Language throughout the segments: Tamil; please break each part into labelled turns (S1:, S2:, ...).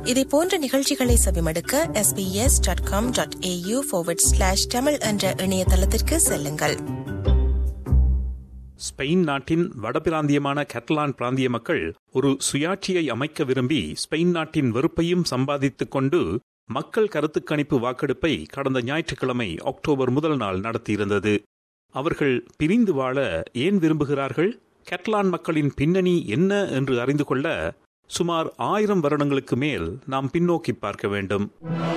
S1: இதை போன்ற நிகழ்ச்சிகளை செவிமடுக்க SBS dot com dot AU Tamil என்ற இணையதளத்திற்கு செல்லுங்கள்
S2: ஸ்பெயின் நாட்டின் வடபிராந்தியமான கட்டலான் பிராந்திய மக்கள் ஒரு சுயாட்சியை அமைக்க விரும்பி ஸ்பெயின் நாட்டின் வெறுப்பையும் சம்பாதித்துக் கொண்டு மக்கள் கருத்துக் கணிப்பு வாக்கெடுப்பை கடந்த ஞாயிற்றுக்கிழமை அக்டோபர் முதல் நாள் நடத்தியிருந்தது அவர்கள் பிரிந்து வாழ ஏன் விரும்புகிறார்கள் கட்டலான் மக்களின் பின்னணி என்ன என்று அறிந்து கொள்ள சுமார் ஆயிரம் வருடங்களுக்கு மேல் நாம் பின்னோக்கி பார்க்க வேண்டும்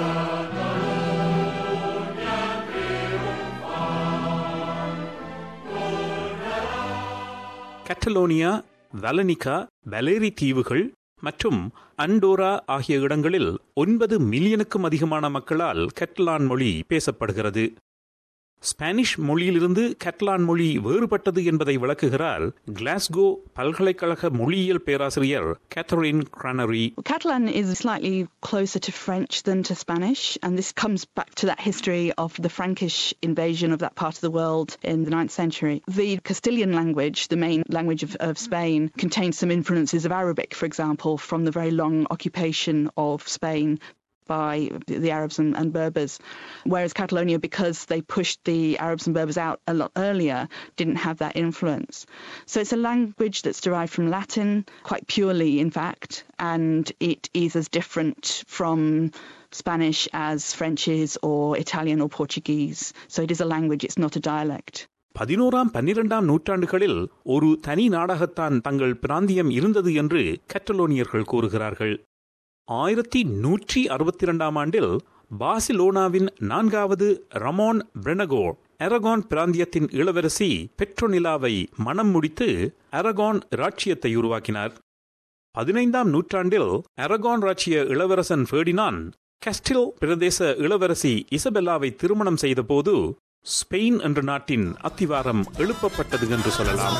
S2: கட்டலோனியா வலனிகா வலேரி தீவுகள் மற்றும் அண்டோரா ஆகிய இடங்களில் ஒன்பது மில்லியனுக்கும் அதிகமான மக்களால் கட்டலான் மொழி பேசப்படுகிறது ஸ்பானிஷ் மொழியிலிருந்து கட்டலான் மொழி வேறுபட்டது என்பதை விளக்குகிறார் கிளாஸ்கோ பல்கலைக்கழக மொழியியல் பேராசிரியர் கேத்தரின் கிரானரி
S3: Catalan is slightly closer to French than to Spanish, and this comes back to that history of the Frankish invasion of that part of the world in the 9th century. The Castilian language, the main language of, of Spain, contains some influences of Arabic, for example, from the very long occupation of Spain by the Arabs and, and, Berbers. Whereas Catalonia, because they pushed the Arabs and Berbers out a lot earlier, didn't have that influence. So it's a language that's derived from Latin, quite purely, in fact, and it is as different from Spanish as French is, or Italian or Portuguese. So it is a language, it's not a dialect.
S2: பதினோராம் பன்னிரெண்டாம் நூற்றாண்டுகளில் ஒரு தனி நாடகத்தான் தங்கள் பிராந்தியம் இருந்தது என்று கட்டலோனியர்கள் கூறுகிறார்கள் ஆயிரத்தி நூற்றி அறுபத்தி இரண்டாம் ஆண்டில் பாசிலோனாவின் நான்காவது ரமோன் பிரெனகோ அரகான் பிராந்தியத்தின் இளவரசி பெட்ரோனிலாவை மனம் முடித்து அரகான் ராட்சியத்தை உருவாக்கினார் பதினைந்தாம் நூற்றாண்டில் அரகான் ராட்சிய இளவரசன் ஃபேர்டினான் கஸ்டில் பிரதேச இளவரசி இசபெல்லாவை திருமணம் செய்தபோது ஸ்பெயின் என்ற நாட்டின் அத்திவாரம் எழுப்பப்பட்டது என்று சொல்லலாம்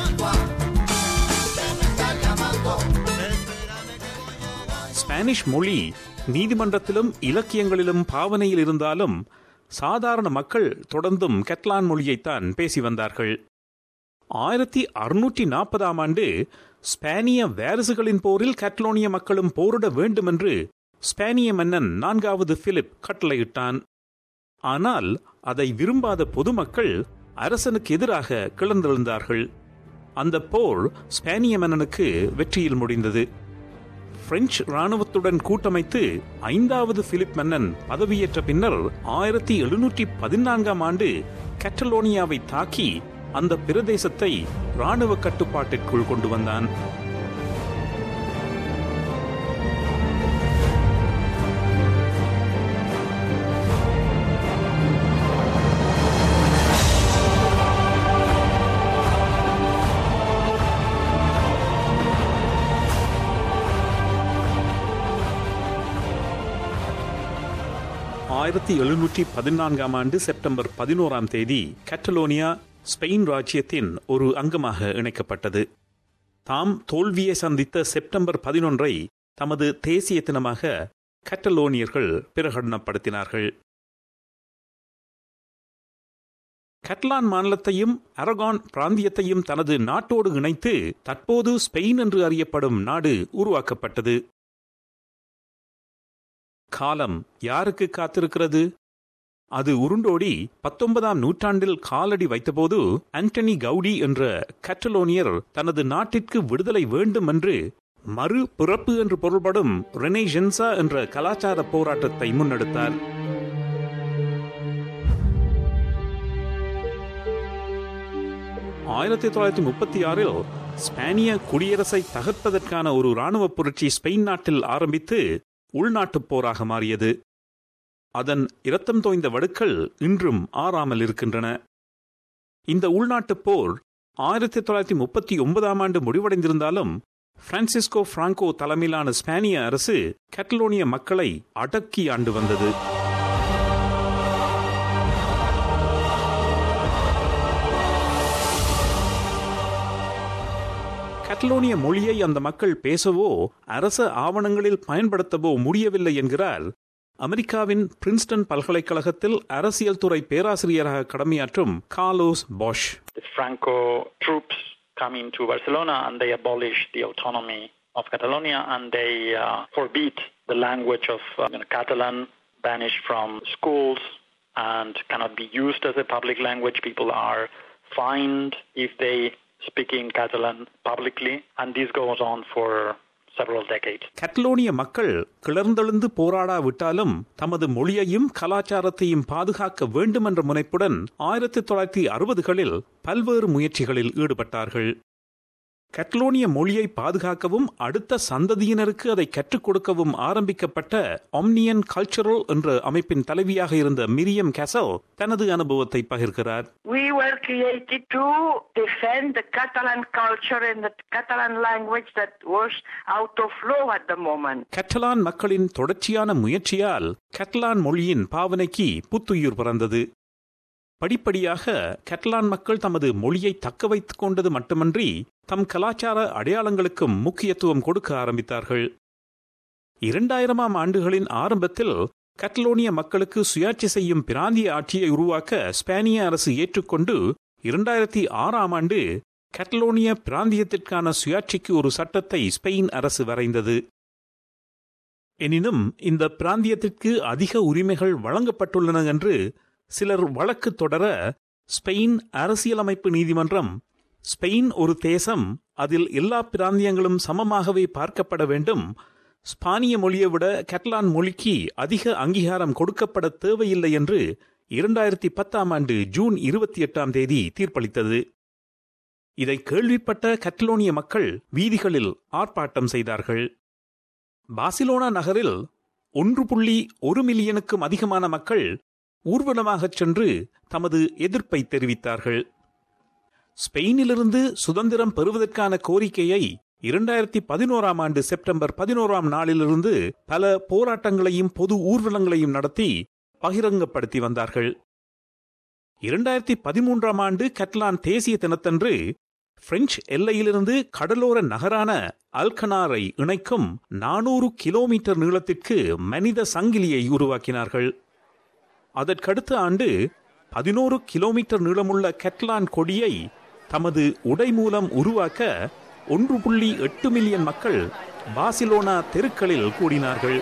S2: ஸ்பானிஷ் மொழி நீதிமன்றத்திலும் இலக்கியங்களிலும் பாவனையில் இருந்தாலும் சாதாரண மக்கள் தொடர்ந்தும் கெட்லான் மொழியைத்தான் பேசி வந்தார்கள் ஆயிரத்தி அறுநூற்றி நாற்பதாம் ஆண்டு ஸ்பானிய வாரிசுகளின் போரில் கட்லோனிய மக்களும் போரிட வேண்டும் என்று ஸ்பானிய மன்னன் நான்காவது பிலிப் கட்டளையிட்டான் ஆனால் அதை விரும்பாத பொதுமக்கள் அரசனுக்கு எதிராக கிளர்ந்தெழுந்தார்கள் அந்த போர் ஸ்பானிய மன்னனுக்கு வெற்றியில் முடிந்தது பிரெஞ்சு ராணுவத்துடன் கூட்டமைத்து ஐந்தாவது பிலிப் மன்னன் பதவியேற்ற பின்னர் ஆயிரத்தி எழுநூற்றி பதினான்காம் ஆண்டு கட்டலோனியாவை தாக்கி அந்த பிரதேசத்தை ராணுவ கட்டுப்பாட்டிற்குள் கொண்டு வந்தான் ஆயிரத்தி எழுநூற்றி பதினான்காம் ஆண்டு செப்டம்பர் பதினோராம் தேதி கட்டலோனியா ஸ்பெயின் ராஜ்யத்தின் ஒரு அங்கமாக இணைக்கப்பட்டது தாம் தோல்வியை சந்தித்த செப்டம்பர் பதினொன்றை தமது தேசிய தினமாக கட்டலோனியர்கள் பிரகடனப்படுத்தினார்கள் கட்லான் மாநிலத்தையும் அரகான் பிராந்தியத்தையும் தனது நாட்டோடு இணைத்து தற்போது ஸ்பெயின் என்று அறியப்படும் நாடு உருவாக்கப்பட்டது காலம் யாருக்கு காத்திருக்கிறது அது உருண்டோடி பத்தொன்பதாம் நூற்றாண்டில் காலடி வைத்தபோது ஆண்டனி கவுடி என்ற கட்டலோனியர் தனது நாட்டிற்கு விடுதலை வேண்டும் என்று மறு பிறப்பு என்று பொருள்படும் ரெனேஜென்சா என்ற கலாச்சார போராட்டத்தை முன்னெடுத்தார் ஆயிரத்தி தொள்ளாயிரத்தி முப்பத்தி ஆறில் ஸ்பானிய குடியரசை தகர்ப்பதற்கான ஒரு இராணுவ புரட்சி ஸ்பெயின் நாட்டில் ஆரம்பித்து உள்நாட்டுப் போராக மாறியது அதன் இரத்தம் தோய்ந்த வடுக்கள் இன்றும் ஆறாமல் இருக்கின்றன இந்த உள்நாட்டுப் போர் ஆயிரத்தி தொள்ளாயிரத்தி முப்பத்தி ஒன்பதாம் ஆண்டு முடிவடைந்திருந்தாலும் பிரான்சிஸ்கோ பிராங்கோ தலைமையிலான ஸ்பானிய அரசு கட்டலோனிய மக்களை அடக்கி ஆண்டு வந்தது கட்டலோனிய மொழியை அந்த மக்கள் பேசவோ அரச ஆவணங்களில் பயன்படுத்தவோ முடியவில்லை என்கிறார் அமெரிக்காவின் பிரின்ஸ்டன் பல்கலைக்கழகத்தில் அரசியல் துறை பேராசிரியராக கடமையாற்றும் கார்லோஸ் பாஷ்
S4: The Franco troops come into Barcelona and they abolish the autonomy of Catalonia and they uh, forbid the language of uh, you know, Catalan banished from schools and cannot be used as a public language. People are fined if they speak in Catalan publicly, and this goes on for several decades.
S2: கட்டலோனிய மக்கள் கிளர்ந்தெழுந்து போராடாவிட்டாலும் தமது மொழியையும் கலாச்சாரத்தையும் பாதுகாக்க வேண்டும் என்ற முனைப்புடன் ஆயிரத்தி தொள்ளாயிரத்தி அறுபதுகளில் பல்வேறு முயற்சிகளில் ஈடுபட்டார்கள் கட்டலோனிய மொழியை பாதுகாக்கவும் அடுத்த சந்ததியினருக்கு அதை கற்றுக் கொடுக்கவும் ஆரம்பிக்கப்பட்ட ஒம்னியன் கல்ச்சரல் என்ற அமைப்பின் தலைவியாக இருந்த மிரியம் கெசல் தனது அனுபவத்தை பகிர்கிறார்
S5: We were created to defend the Catalan culture and the Catalan language that was out of law at the moment.
S2: கட்டலான் மக்களின் தொடர்ச்சியான முயற்சியால் கட்டலான் மொழியின் பாவனைக்கு புத்துயிர் பிறந்தது படிப்படியாக கட்டலான் மக்கள் தமது மொழியை தக்க வைத்துக் கொண்டது மட்டுமன்றி தம் கலாச்சார அடையாளங்களுக்கும் முக்கியத்துவம் கொடுக்க ஆரம்பித்தார்கள் இரண்டாயிரமாம் ஆண்டுகளின் ஆரம்பத்தில் கட்டலோனிய மக்களுக்கு சுயாட்சி செய்யும் பிராந்திய ஆட்சியை உருவாக்க ஸ்பானிய அரசு ஏற்றுக்கொண்டு இரண்டாயிரத்தி ஆறாம் ஆண்டு கட்டலோனிய பிராந்தியத்திற்கான சுயாட்சிக்கு ஒரு சட்டத்தை ஸ்பெயின் அரசு வரைந்தது எனினும் இந்த பிராந்தியத்திற்கு அதிக உரிமைகள் வழங்கப்பட்டுள்ளன என்று சிலர் வழக்கு தொடர ஸ்பெயின் அரசியலமைப்பு நீதிமன்றம் ஸ்பெயின் ஒரு தேசம் அதில் எல்லா பிராந்தியங்களும் சமமாகவே பார்க்கப்பட வேண்டும் ஸ்பானிய மொழியை விட கட்டலான் மொழிக்கு அதிக அங்கீகாரம் கொடுக்கப்பட தேவையில்லை என்று இரண்டாயிரத்தி பத்தாம் ஆண்டு ஜூன் இருபத்தி எட்டாம் தேதி தீர்ப்பளித்தது இதை கேள்விப்பட்ட கட்டலோனிய மக்கள் வீதிகளில் ஆர்ப்பாட்டம் செய்தார்கள் பாசிலோனா நகரில் ஒன்று புள்ளி ஒரு மில்லியனுக்கும் அதிகமான மக்கள் ஊர்வலமாகச் சென்று தமது எதிர்ப்பை தெரிவித்தார்கள் ஸ்பெயினிலிருந்து சுதந்திரம் பெறுவதற்கான கோரிக்கையை இரண்டாயிரத்தி பதினோராம் ஆண்டு செப்டம்பர் பதினோராம் நாளிலிருந்து பல போராட்டங்களையும் பொது ஊர்வலங்களையும் நடத்தி பகிரங்கப்படுத்தி வந்தார்கள் இரண்டாயிரத்தி பதிமூன்றாம் ஆண்டு கட்லான் தேசிய தினத்தன்று பிரெஞ்சு எல்லையிலிருந்து கடலோர நகரான அல்கனாரை இணைக்கும் நானூறு கிலோமீட்டர் நீளத்திற்கு மனித சங்கிலியை உருவாக்கினார்கள் அதற்கடுத்த ஆண்டு பதினோரு கிலோமீட்டர் நீளமுள்ள கெட்லான் கொடியை தமது உடை மூலம் உருவாக்க ஒன்று புள்ளி எட்டு மில்லியன் மக்கள் பாசிலோனா தெருக்களில் கூடினார்கள்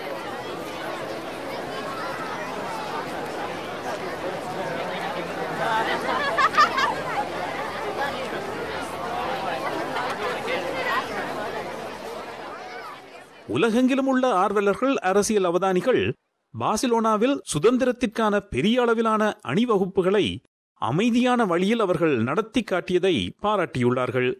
S2: உலகெங்கிலும் உள்ள ஆர்வலர்கள் அரசியல் அவதானிகள் பாசிலோனாவில் சுதந்திரத்திற்கான பெரிய அளவிலான அணிவகுப்புகளை அமைதியான வழியில் அவர்கள் நடத்தி காட்டியதை பாராட்டியுள்ளார்கள்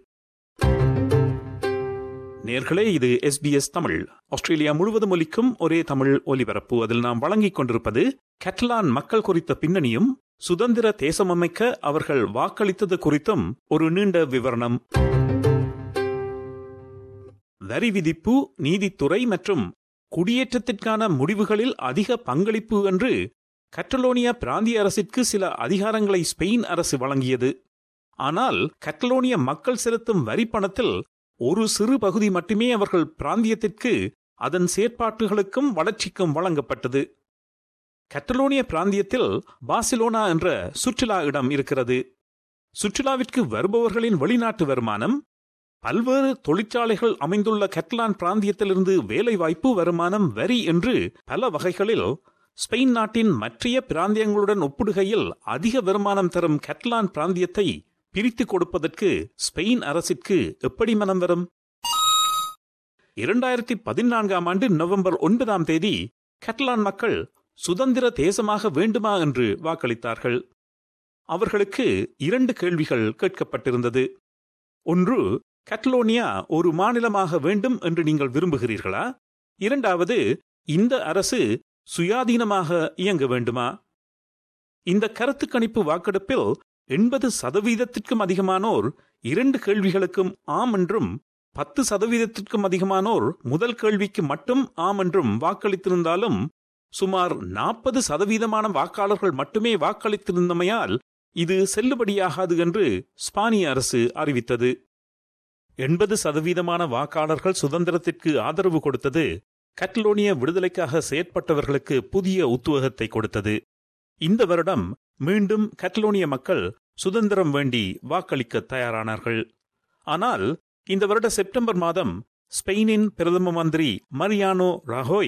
S2: நேர்களே இது எஸ்பிஎஸ் தமிழ் ஆஸ்திரேலியா முழுவதும் ஒலிக்கும் ஒரே தமிழ் ஒலிபரப்பு அதில் நாம் வழங்கிக் கொண்டிருப்பது கட்டலான் மக்கள் குறித்த பின்னணியும் சுதந்திர தேசம் அமைக்க அவர்கள் வாக்களித்தது குறித்தும் ஒரு நீண்ட விவரணம் வரி விதிப்பு நீதித்துறை மற்றும் குடியேற்றத்திற்கான முடிவுகளில் அதிக பங்களிப்பு என்று கட்டலோனியா பிராந்திய அரசிற்கு சில அதிகாரங்களை ஸ்பெயின் அரசு வழங்கியது ஆனால் கட்டலோனிய மக்கள் செலுத்தும் வரி பணத்தில் ஒரு சிறு பகுதி மட்டுமே அவர்கள் பிராந்தியத்திற்கு அதன் செயற்பாட்டுகளுக்கும் வளர்ச்சிக்கும் வழங்கப்பட்டது கட்டலோனிய பிராந்தியத்தில் பாசிலோனா என்ற சுற்றுலா இடம் இருக்கிறது சுற்றுலாவிற்கு வருபவர்களின் வெளிநாட்டு வருமானம் பல்வேறு தொழிற்சாலைகள் அமைந்துள்ள கட்லான் பிராந்தியத்திலிருந்து வேலைவாய்ப்பு வருமானம் வரி என்று பல வகைகளில் ஸ்பெயின் நாட்டின் மற்றைய பிராந்தியங்களுடன் ஒப்பிடுகையில் அதிக வருமானம் தரும் கட்லான் பிராந்தியத்தை பிரித்து கொடுப்பதற்கு ஸ்பெயின் அரசிற்கு எப்படி மனம் வரும் இரண்டாயிரத்தி பதினான்காம் ஆண்டு நவம்பர் ஒன்பதாம் தேதி கட்லான் மக்கள் சுதந்திர தேசமாக வேண்டுமா என்று வாக்களித்தார்கள் அவர்களுக்கு இரண்டு கேள்விகள் கேட்கப்பட்டிருந்தது ஒன்று கட்டலோனியா ஒரு மாநிலமாக வேண்டும் என்று நீங்கள் விரும்புகிறீர்களா இரண்டாவது இந்த அரசு சுயாதீனமாக இயங்க வேண்டுமா இந்த கருத்து கணிப்பு வாக்கெடுப்பில் எண்பது சதவீதத்திற்கும் அதிகமானோர் இரண்டு கேள்விகளுக்கும் ஆம் என்றும் பத்து சதவீதத்திற்கும் அதிகமானோர் முதல் கேள்விக்கு மட்டும் ஆம் என்றும் வாக்களித்திருந்தாலும் சுமார் நாற்பது சதவீதமான வாக்காளர்கள் மட்டுமே வாக்களித்திருந்தமையால் இது செல்லுபடியாகாது என்று ஸ்பானிய அரசு அறிவித்தது எண்பது சதவீதமான வாக்காளர்கள் சுதந்திரத்திற்கு ஆதரவு கொடுத்தது கட்டலோனிய விடுதலைக்காக செயற்பட்டவர்களுக்கு புதிய உத்வேகத்தை கொடுத்தது இந்த வருடம் மீண்டும் கட்டலோனிய மக்கள் சுதந்திரம் வேண்டி வாக்களிக்க தயாரானார்கள் ஆனால் இந்த வருட செப்டம்பர் மாதம் ஸ்பெயினின் பிரதம மந்திரி மரியானோ ராஹோய்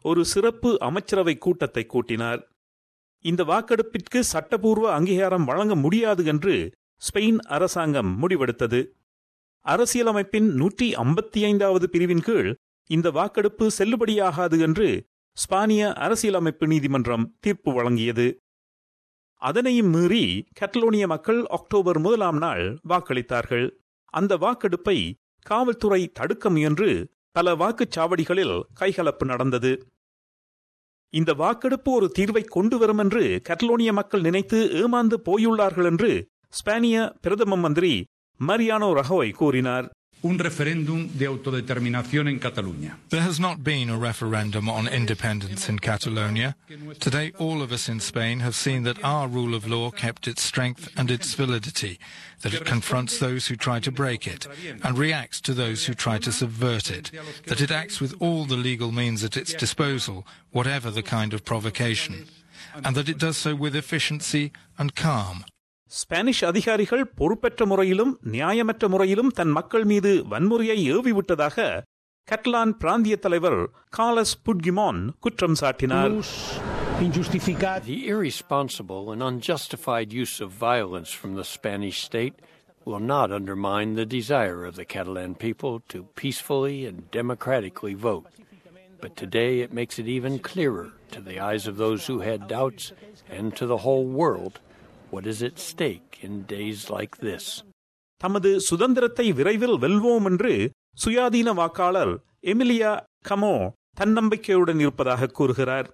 S2: ஒரு சிறப்பு அமைச்சரவை கூட்டத்தை கூட்டினார் இந்த வாக்கெடுப்பிற்கு சட்டபூர்வ அங்கீகாரம் வழங்க முடியாது என்று ஸ்பெயின் அரசாங்கம் முடிவெடுத்தது அரசியலமைப்பின் நூற்றி ஐம்பத்தி ஐந்தாவது பிரிவின் கீழ் இந்த வாக்கெடுப்பு செல்லுபடியாகாது என்று ஸ்பானிய அரசியலமைப்பு நீதிமன்றம் தீர்ப்பு வழங்கியது அதனையும் மீறி கட்டலோனிய மக்கள் அக்டோபர் முதலாம் நாள் வாக்களித்தார்கள் அந்த வாக்கெடுப்பை காவல்துறை தடுக்க முயன்று பல வாக்குச்சாவடிகளில் கைகலப்பு நடந்தது இந்த வாக்கெடுப்பு ஒரு தீர்வை கொண்டு வரும் என்று கட்டலோனிய மக்கள் நினைத்து ஏமாந்து போயுள்ளார்கள் என்று ஸ்பானிய பிரதம மந்திரி மரியானோ ரஹோய் கூறினார்
S6: un referéndum de autodeterminación en Cataluña.
S7: There has not been a referendum on independence in Catalonia. Today, all of us in Spain have seen that our rule of law kept its strength and its validity, that it confronts those who try to break it and reacts to those who try to subvert it, that it acts with all the legal means at its disposal, whatever the kind of provocation, and that it does so with efficiency and calm.
S2: Spanish அதிகாரிகள் பொறுப்பற்ற முறையிலும் நியாயமற்ற முறையிலும் தன் மக்கள் மீது வன்முறையை ஏவிவிட்டதாக கட்லான் பிராந்திய தலைவர் காலஸ் புட்கிமான் குற்றம் சாட்டினார்
S8: The irresponsible and unjustified use of violence from the Spanish state will not undermine the desire of the Catalan people to peacefully and democratically vote. But today it makes it even clearer to the eyes of those who had doubts and to the whole world what is at stake in days like this.
S2: தமது சுதந்திரத்தை விரைவில் வெல்வோம் என்று சுயாதீன வாக்காளர் எமிலியா கமோ தன்னம்பிக்கையுடன் இருப்பதாக கூறுகிறார்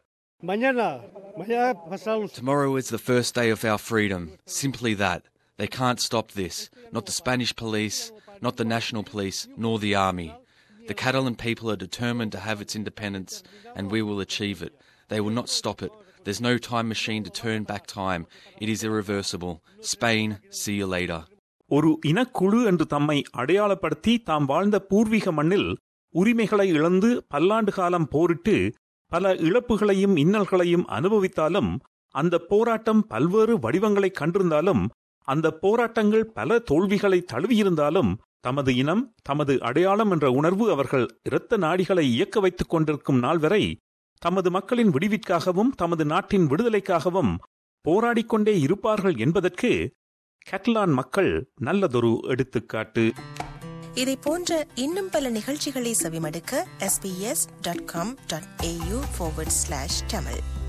S9: Tomorrow is the first day of our freedom. Simply that. They can't stop this. Not the Spanish police, not the national police, nor the army. The Catalan people are determined to have its independence, and we will achieve it. They will not stop it. There's no time machine to turn back time. It is irreversible. Spain, see you later.
S2: ஒரு இனக்குழு என்று தம்மை அடையாளப்படுத்தி தாம் வாழ்ந்த பூர்வீக மண்ணில் உரிமைகளை இழந்து பல்லாண்டு காலம் போரிட்டு பல இழப்புகளையும் இன்னல்களையும் அனுபவித்தாலும் அந்த போராட்டம் பல்வேறு வடிவங்களை கண்டிருந்தாலும் அந்த போராட்டங்கள் பல தோல்விகளை தழுவியிருந்தாலும் தமது இனம் தமது அடையாளம் என்ற உணர்வு அவர்கள் இரத்த நாடிகளை இயக்க வைத்துக் கொண்டிருக்கும் நாள் வரை தமது மக்களின் விடுவிற்காகவும் தமது நாட்டின் விடுதலைக்காகவும் போராடிக்கொண்டே இருப்பார்கள் என்பதற்கு கட்லான் மக்கள் நல்லதொரு எடுத்துக்காட்டு
S1: இதை போன்ற இன்னும் பல நிகழ்ச்சிகளை செவிமடுக்க sbs.com.au forward slash tamil